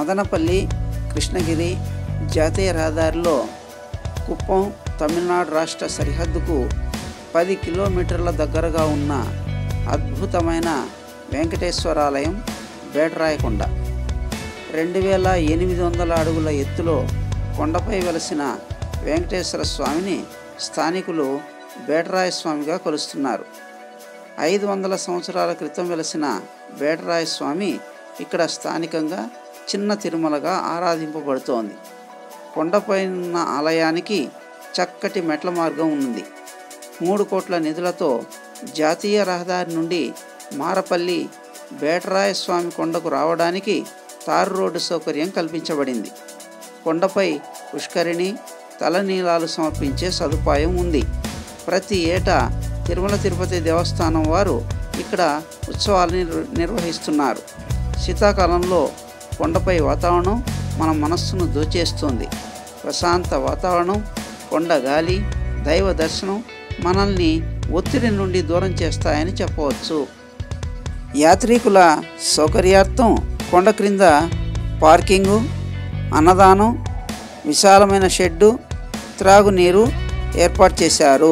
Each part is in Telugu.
మదనపల్లి కృష్ణగిరి జాతీయ రహదారిలో కుప్పం తమిళనాడు రాష్ట్ర సరిహద్దుకు పది కిలోమీటర్ల దగ్గరగా ఉన్న అద్భుతమైన వెంకటేశ్వరాలయం బేటరాయకొండ రెండు వేల ఎనిమిది వందల అడుగుల ఎత్తులో కొండపై వెలసిన వెంకటేశ్వర స్వామిని స్థానికులు బేటరాయ స్వామిగా కొలుస్తున్నారు ఐదు వందల సంవత్సరాల క్రితం వెలసిన బేటరాయ స్వామి ఇక్కడ స్థానికంగా చిన్న తిరుమలగా ఆరాధింపబడుతోంది కొండపై ఉన్న ఆలయానికి చక్కటి మెట్ల మార్గం ఉంది మూడు కోట్ల నిధులతో జాతీయ రహదారి నుండి మారపల్లి బేటరాయ స్వామి కొండకు రావడానికి తారు రోడ్డు సౌకర్యం కల్పించబడింది కొండపై పుష్కరిణి తలనీలాలు సమర్పించే సదుపాయం ఉంది ప్రతి ఏటా తిరుమల తిరుపతి దేవస్థానం వారు ఇక్కడ ఉత్సవాలు నిర్వహిస్తున్నారు శీతాకాలంలో కొండపై వాతావరణం మన మనస్సును దోచేస్తుంది ప్రశాంత వాతావరణం కొండ గాలి దైవ దర్శనం మనల్ని ఒత్తిడి నుండి దూరం చేస్తాయని చెప్పవచ్చు యాత్రికుల సౌకర్యార్థం కొండ క్రింద పార్కింగు అన్నదానం విశాలమైన షెడ్డు త్రాగునీరు ఏర్పాటు చేశారు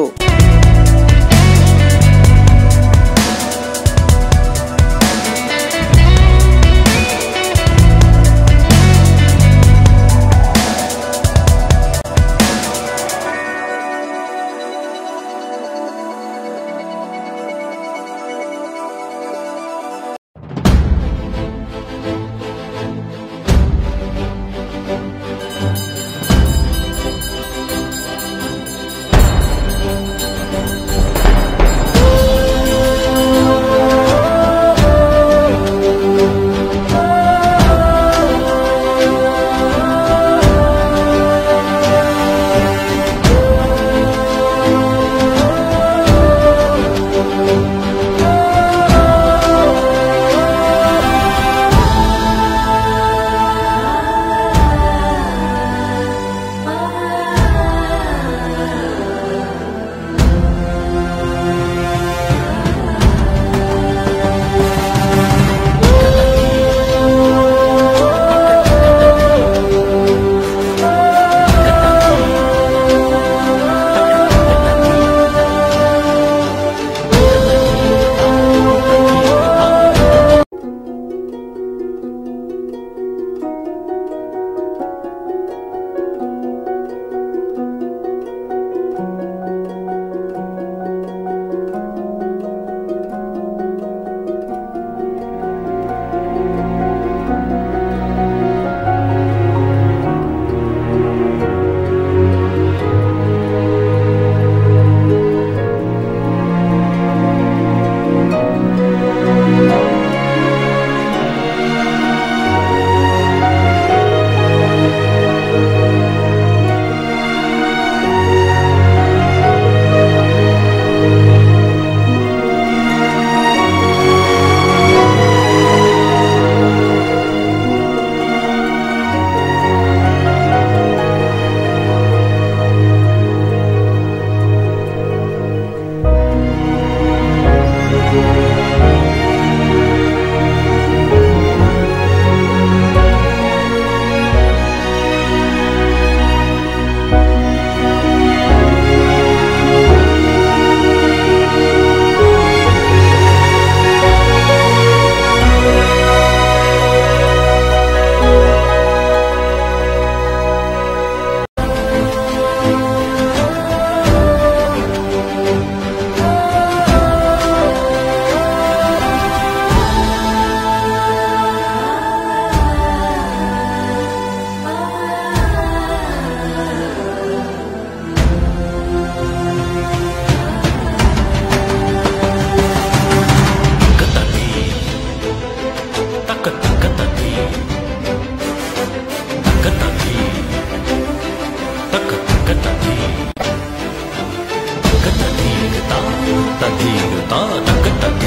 తదీగతా తక్క తదీ